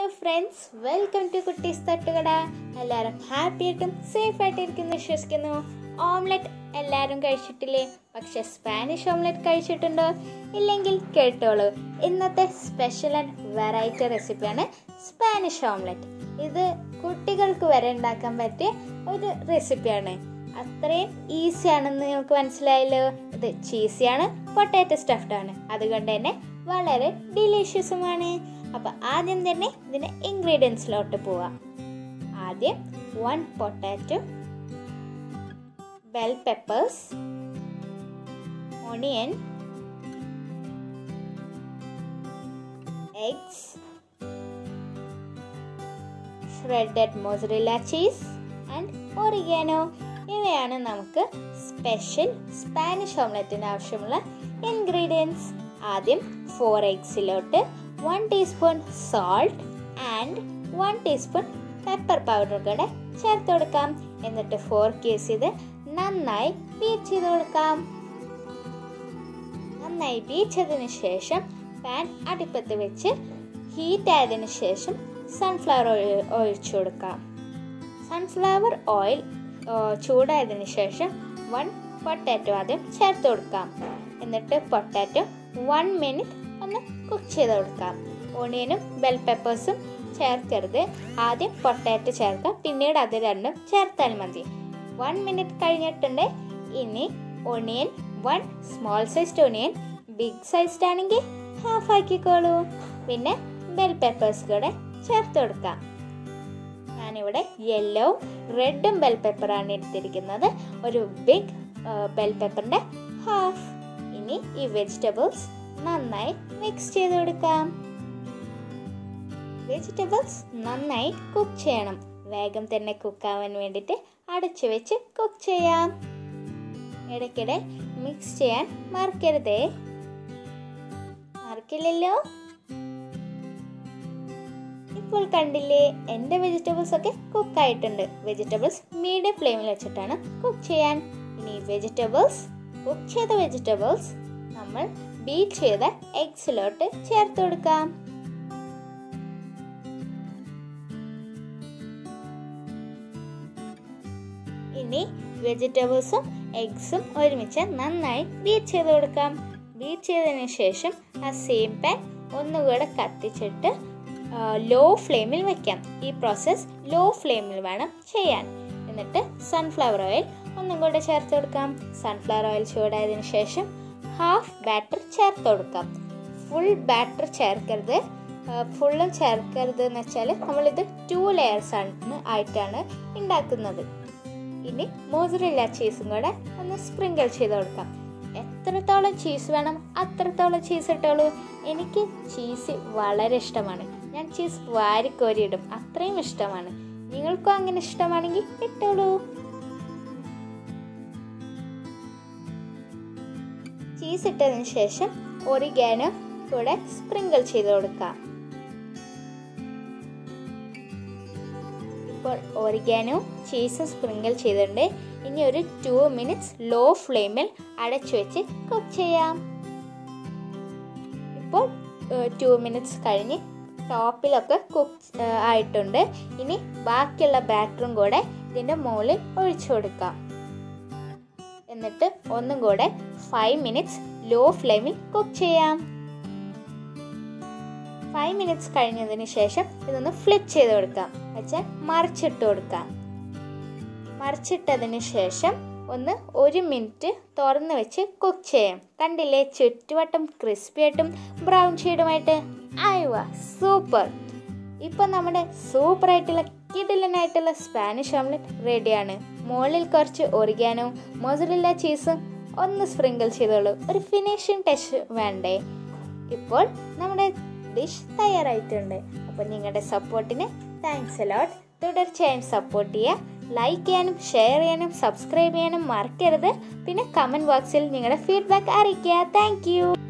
hello friends welcome to Kuttees Thattukada എല്ലാവരും happy ആയിട്ടും safe ആയിട്ട് ഇരിക്കുന്നു വിശ്വസിക്കുന്നു ഓംലെറ്റ് എല്ലാവരും കഴിച്ചിട്ടില്ലേ പക്ഷെ സ്പാനിഷ് ഓംലെറ്റ് കഴിച്ചിട്ടുണ്ടോ ഇല്ലെങ്കിൽ കേട്ടോളൂ ഇന്നത്തെ സ്പെഷ്യൽ ആൻഡ് വെറൈറ്റി റെസിപ്പിയാണ് സ്പാനിഷ് ഓംലെറ്റ് ഇത് കുട്ടികൾക്ക് വരെ ഉണ്ടാക്കാൻ പറ്റിയ ഒരു റെസിപ്പിയാണ് അത്രയും ഈസി ആണെന്ന് നിങ്ങൾക്ക് മനസ്സിലായല്ലോ ഇത് ചീസിയാണ് പൊട്ടാറ്റോ സ്റ്റഫ്ഡ് ആണ് അതുകൊണ്ട് തന്നെ വളരെ ഡിലീഷ്യസുമാണ് അപ്പോൾ ആദ്യം തന്നെ ഇതിൻ്റെ ഇൻഗ്രീഡിയൻസിലോട്ട് പോവാം ആദ്യം one potato bell peppers onion eggs shredded mozzarella cheese and oregano ഇവയാണ് നമുക്ക് സ്പെഷ്യൽ സ്പാനിഷ് ഓംലെറ്റിന് ആവശ്യമുള്ള ഇൻഗ്രീഡിയൻസ് ആദ്യം ഫോർ എഗ്സിലോട്ട് one teaspoon salt and one teaspoon pepper powder കൂടെ ചേർത്ത് കൊടുക്കാം എന്നിട്ട് ഫോർ കേസ് ഇത് നന്നായി ബീറ്റ് ചെയ്ത് കൊടുക്കാം നന്നായി ബീറ്റ് ചെയ്തതിന് ശേഷം പാൻ അടുപ്പത്ത് വെച്ച് ഹീറ്റ് ആയതിനു ശേഷം സൺഫ്ലവർ ഓയിൽ ഒഴിച്ചു കൊടുക്കാം സൺഫ്ലവർ ഓയിൽ ചൂടായതിനു ശേഷം വൺ പൊട്ടാറ്റോ ആദ്യം ചേർത്ത് കൊടുക്കാം എന്നിട്ട് പൊട്ടാറ്റോ വൺ മിനിറ്റ് ഒന്ന് കുക്ക് ചെയ്ത് കൊടുക്കാം ഓണിയനും ബെൽ പെപ്പേഴ്സും ചേർക്കരുത് ആദ്യം പൊട്ടാറ്റോ ചേർക്കാം പിന്നീട് അത് രണ്ടും ചേർത്താൽ മതി വൺ മിനിറ്റ് കഴിഞ്ഞിട്ടുണ്ട് ഇനി onion one small sized onion big sized ആണെങ്കിൽ ഹാഫ് ആക്കിക്കോളൂ പിന്നെ ബെൽ പെപ്പേഴ്സ് കൂടെ ചേർത്ത് കൊടുക്കാം ഞാനിവിടെ യെല്ലോ റെഡും ബെൽ പെപ്പറാണ് എടുത്തിരിക്കുന്നത് ഒരു ബിഗ് ബെൽ പെപ്പറിൻ്റെ ഹാഫ് ഇനി ഈ വെജിറ്റബിൾസ് നന്നായി മിക്സ് ചെയ്ത് കൊടുക്കാം വെജിറ്റബിൾസ് നന്നായി കുക്ക് ചെയ്യണം വേഗം തന്നെ കുക്കാവാൻ വേണ്ടിയിട്ട് അടച്ചു വെച്ച് കുക്ക് ചെയ്യാം ഇടയ്ക്കിടെ മിക്സ് ചെയ്യാൻ മറക്കരുതേ മറക്കില്ലല്ലോ ഇപ്പോൾ കണ്ടില്ലേ എൻ്റെ വെജിറ്റബിൾസ് ഒക്കെ കുക്ക് ആയിട്ടുണ്ട് വെജിറ്റബിൾസ് മീഡിയം ഫ്ലെയിമിൽ വെച്ചിട്ടാണ് കുക്ക് ചെയ്യാൻ ഇനി വെജിറ്റബിൾസ് കുക്ക് ചെയ്ത വെജിറ്റബിൾസ് നമ്മൾ ബീറ്റ് ചെയ്ത എഗ്സിലോട്ട് ചേർത്ത് കൊടുക്കാം ഇനി വെജിറ്റബിൾസും എഗ്സും ഒരുമിച്ച് നന്നായി ബീറ്റ് ചെയ്ത് കൊടുക്കാം ബീറ്റ് ചെയ്തതിന് ശേഷം ആ സെയിം പാൻ ഒന്നുകൂടെ കത്തിച്ചിട്ട് ലോ ഫ്ലെയിമിൽ വെക്കാം ഈ പ്രോസസ്സ് ലോ ഫ്ലെയിമിൽ വേണം ചെയ്യാൻ എന്നിട്ട് സൺഫ്ലവർ ഓയിൽ ഒന്നും കൂടെ ചേർത്ത് കൊടുക്കാം സൺഫ്ലവർ ഓയിൽ ചൂടായതിനു ശേഷം ഹാഫ് ബാറ്റർ ചേർത്ത് കൊടുക്കാം ഫുൾ ബാറ്റർ ചേർക്കരുത് ഫുള്ളും ചേർക്കരുത് എന്ന് വെച്ചാൽ നമ്മളിത് ടു ലെയേഴ്സ് ആണ് ആയിട്ടാണ് ഉണ്ടാക്കുന്നത് ഇനി മോസറില്ല ചീസും കൂടെ ഒന്ന് സ്പ്രിങ്കിൾ ചെയ്ത് കൊടുക്കാം എത്രത്തോളം ചീസ് വേണം അത്രത്തോളം ചീസ് ഇട്ടോളൂ എനിക്ക് ചീസ് വളരെ ഇഷ്ടമാണ് ഞാൻ ചീസ് വാരിക്കോരിയിടും അത്രയും ഇഷ്ടമാണ് നിങ്ങൾക്കും അങ്ങനെ ഇഷ്ടമാണെങ്കിൽ ഇട്ടോളൂ ചീസ് ഇട്ടതിന് ശേഷം ഒറിഗാനോ കൂടെ സ്പ്രിങ്കിൾ ചെയ്ത് കൊടുക്കാം ഇപ്പോൾ ഒറിഗാനോ ചീസും സ്പ്രിങ്കിൾ ചെയ്തിട്ടുണ്ട് ഇനി ഒരു ടു മിനിറ്റ്സ് ലോ ഫ്ലെയിമിൽ അടച്ചു വെച്ച് കുക്ക് ചെയ്യാം ഇപ്പോൾ ടു മിനിറ്റ്സ് കഴിഞ്ഞ് ടോപ്പിലൊക്കെ കുക്ക് ആയിട്ടുണ്ട് ഇനി ബാക്കിയുള്ള ബാറ്ററും കൂടെ ഇതിൻ്റെ മുകളിൽ ഒഴിച്ചു കൊടുക്കാം എന്നിട്ട് ഒന്നും കൂടെ ഫൈവ് മിനിറ്റ്സ് ലോ ഫ്ലെയിമിൽ കുക്ക് ചെയ്യാം ഫൈവ് മിനിറ്റ്സ് കഴിഞ്ഞതിന് ശേഷം ഇതൊന്ന് ഫ്ലിപ്പ് ചെയ്ത് കൊടുക്കാം വെച്ചാൽ മറിച്ചിട്ട് കൊടുക്കാം മറിച്ചിട്ടതിന് ശേഷം ഒന്ന് ഒരു മിനിറ്റ് തുറന്ന് വെച്ച് കുക്ക് ചെയ്യാം കണ്ടില്ലേ ചുറ്റുവട്ടം ക്രിസ്പി ആയിട്ടും ബ്രൗൺ ഷെയ്ഡുമായിട്ട് ആയുവ സൂപ്പർ ഇപ്പം നമ്മുടെ സൂപ്പറായിട്ടുള്ള കിടിലനായിട്ടുള്ള സ്പാനിഷ് ഓംലെറ്റ് റെഡിയാണ് മുകളിൽ കുറച്ച് ഒറിഗാനോ മൊസറില്ല ചീസും ഒന്ന് സ്പ്രിങ്കിൾ ചെയ്തോളൂ ഒരു ഫിനിഷിംഗ് ടച്ച് വേണ്ടേ ഇപ്പോൾ നമ്മുടെ ഡിഷ് തയ്യാറായിട്ടുണ്ട് അപ്പോൾ നിങ്ങളുടെ സപ്പോർട്ടിന് താങ്ക്സ് അലോട്ട് തുടർച്ചയായും സപ്പോർട്ട് ചെയ്യുക ലൈക്ക് ചെയ്യാനും ഷെയർ ചെയ്യാനും സബ്സ്ക്രൈബ് ചെയ്യാനും മറക്കരുത് പിന്നെ കമൻറ്റ് ബോക്സിൽ നിങ്ങളുടെ ഫീഡ്ബാക്ക് അറിയിക്കുക താങ്ക്